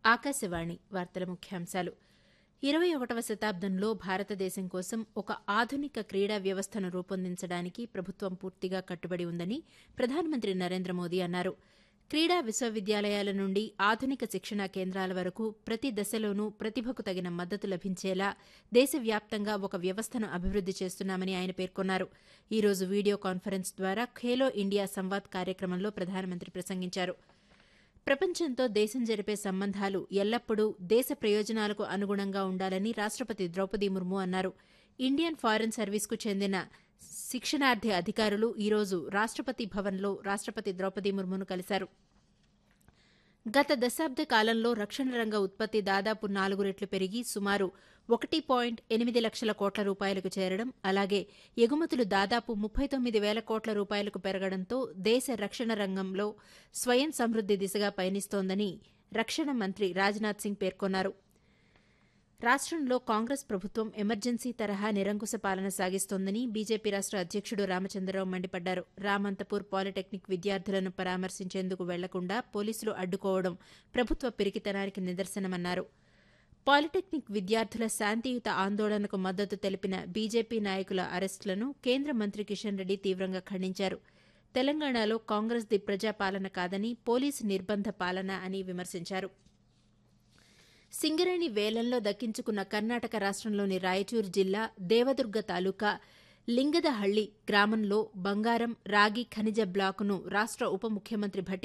ఆకాశవాణి వార్తల ముఖ్యాంశాలు ఇరవై ఒకటవ శతాబ్దంలో భారతదేశం కోసం ఒక ఆధునిక క్రీడా వ్యవస్థను రూపొందించడానికి ప్రభుత్వం పూర్తిగా కట్టుబడి ఉందని ప్రధానమంత్రి నరేంద్ర మోదీ అన్నారు క్రీడా విశ్వవిద్యాలయాల నుండి ఆధునిక శిక్షణా కేంద్రాల వరకు ప్రతి దశలోనూ ప్రతిభకు తగిన మద్దతు లభించేలా దేశవ్యాప్తంగా ఒక వ్యవస్థను అభివృద్ది చేస్తున్నామని ఆయన పేర్కొన్నారు ఈ రోజు వీడియో కాన్ఫరెన్స్ ద్వారా ఖేలో ఇండియా సంవాద్ కార్యక్రమంలో ప్రధానమంత్రి ప్రసంగించారు ప్రపంచంతో దేశం జరిపే సంబంధాలు ఎల్లప్పుడూ దేశ ప్రయోజనాలకు అనుగుణంగా ఉండాలని రాష్టపతి ద్రౌపది ముర్ము అన్నారు ఇండియన్ ఫారెన్ సర్వీస్కు చెందిన శిక్షణార్థి అధికారులు ఈరోజు రాష్టపతి భవన్లో రాష్టపతి ద్రౌపది ముర్మును కలిశారు గత దశాబ్ద కాలంలో రక్షణ రంగ ఉత్పత్తి దాదాపు నాలుగు రెట్లు పెరిగి సుమారు ఒకటి పాయింట్ ఎనిమిది లక్షల కోట్ల రూపాయలకు చేరడం అలాగే ఎగుమతులు దాదాపు ముప్పై తొమ్మిది వేల కోట్ల రూపాయలకు పెరగడంతో దేశ రక్షణ రంగంలో స్వయం సమృద్ది దిశగా పయనిస్తోందని రక్షణ మంత్రి రాజ్నాథ్ సింగ్ పేర్కొన్నారు రాష్టంలో కాంగ్రెస్ ప్రభుత్వం ఎమర్జెన్సీ తరహా నిరంకుశ పాలన సాగిస్తోందని బీజేపీ రాష్ట అధ్యక్షుడు రామచంద్రరావు మండిపడ్డారు రామంతపూర్ పాలిటెక్నిక్ విద్యార్థులను పరామర్శించేందుకు వెళ్లకుండా పోలీసులు అడ్డుకోవడం ప్రభుత్వ పిరికితనానికి నిదర్శనమన్నారు పాలిటెక్నిక్ విద్యార్థుల శాంతియుత ఆందోళనకు మద్దతు తెలిపిన బీజేపీ నాయకుల అరెస్టులను కేంద్ర మంత్రి కిషన్ రెడ్డి తీవ్రంగా ఖండించారు తెలంగాణలో కాంగ్రెస్ది ప్రజాపాలన కాదని పోలీసు నిర్బంధ పాలన అని విమర్శించారు సింగరేణి వేలంలో దక్కించుకున్న కర్ణాటక రాష్ట్రంలోని రాయచూరు జిల్లా దేవదుర్గ తాలూకా లింగదహళ్లి గ్రామంలో బంగారం రాగి ఖనిజ బ్లాకును రాష్ట్ర ఉప ముఖ్యమంత్రి భట్టి